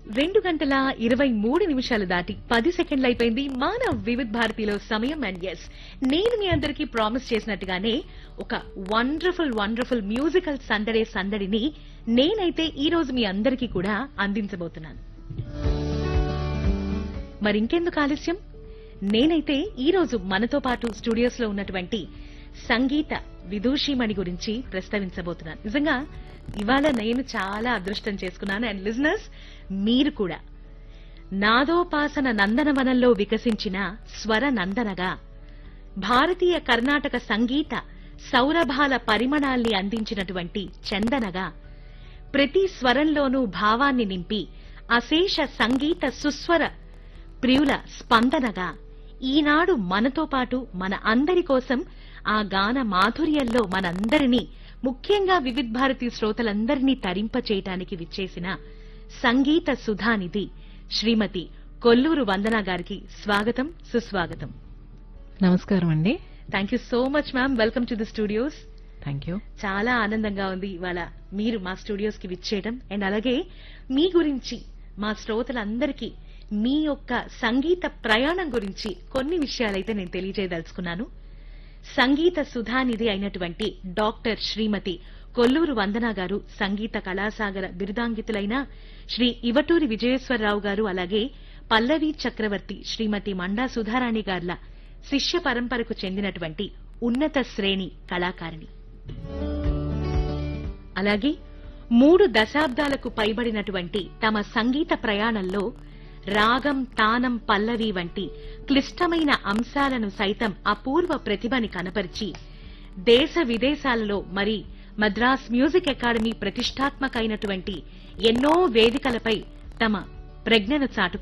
రెండు గంటల ఇరవై మూడు నిమిషాలు దాటి పది సెకండ్లు అయిపోయింది మన వివిధ్ భారతిలో సమయం అండ్ ఎస్ నేను మీ అందరికీ ప్రామిస్ చేసినట్టుగానే ఒక వండర్ఫుల్ వండర్ఫుల్ మ్యూజికల్ సందడే సందడిని నేనైతే ఈ రోజు మీ అందరికీ కూడా అందించబోతున్నాను మరింకెందుకు ఆలస్యం నేనైతే ఈ రోజు మనతో పాటు స్టూడియోస్ లో ఉన్నటువంటి సంగీత విదూషిమణి గురించి ప్రస్తావించబోతున్నాను నిజంగా ఇవాళ నేను చాలా అదృష్టం చేసుకున్నాను అండ్ లిజనర్స్ మీరు కూడా నాదోపాసన నందనవనంలో వికసించిన స్వర నందనగా భారతీయ కర్ణాటక సంగీత సౌరభాల పరిమళాల్ని అందించినటువంటి చందనగా ప్రతి స్వరంలోనూ భావాన్ని నింపి అశేష సంగీత సుస్వర ప్రియుల స్పందనగా ఈనాడు మనతో పాటు మన అందరి కోసం ఆ గాన మాధుర్యంలో మనందరినీ ముఖ్యంగా వివిధ్ భారతి శ్రోతలందరినీ తరింపచేయటానికి విచ్చేసిన సంగీత సుధానిధి శ్రీమతి కొల్లూరు వందన గారికి స్వాగతం సుస్వాగతం నమస్కారం అండి thank you so much ma'am welcome to the studios thank you చాలా ఆనందంగా ఉంది ఇవాళ మీరు మా స్టూడియోస్ కి విచ్చేయడం అండ్ అలాగే మీ గురించి మా శ్రోతలందరికీ మీ యొక్క సంగీత ప్రయాణం గురించి కొన్ని విషయాలైతే నేను తెలియజేయదలుచుకున్నాను సంగీత సుధానిధి అయినటువంటి డాక్టర్ శ్రీమతి కొల్లూరు వందన గారు సంగీత కళాసాగర బిరుదాంగితులైన శ్రీ ఇవటూరి విజయేశ్వరరావు గారు అలాగే పల్లవి చక్రవర్తి శ్రీమతి మండా సుధారాణి గార్ల శిష్య పరంపరకు చెందినటువంటి ఉన్నత శ్రేణి కళాకారిణి అలాగే మూడు దశాబ్దాలకు పైబడినటువంటి తమ సంగీత ప్రయాణంలో రాగం తానం పల్లవి వంటి క్లిష్టమైన అంశాలను సైతం అపూర్వ ప్రతిభని కనపరిచి దేశ విదేశాలలో మరి మద్రాస్ మ్యూజిక్ అకాడమీ ప్రతిష్టాత్మకైనటువంటి ఎన్నో వేదికలపై తమ ప్రజ్ఞను చాటుకున్నారు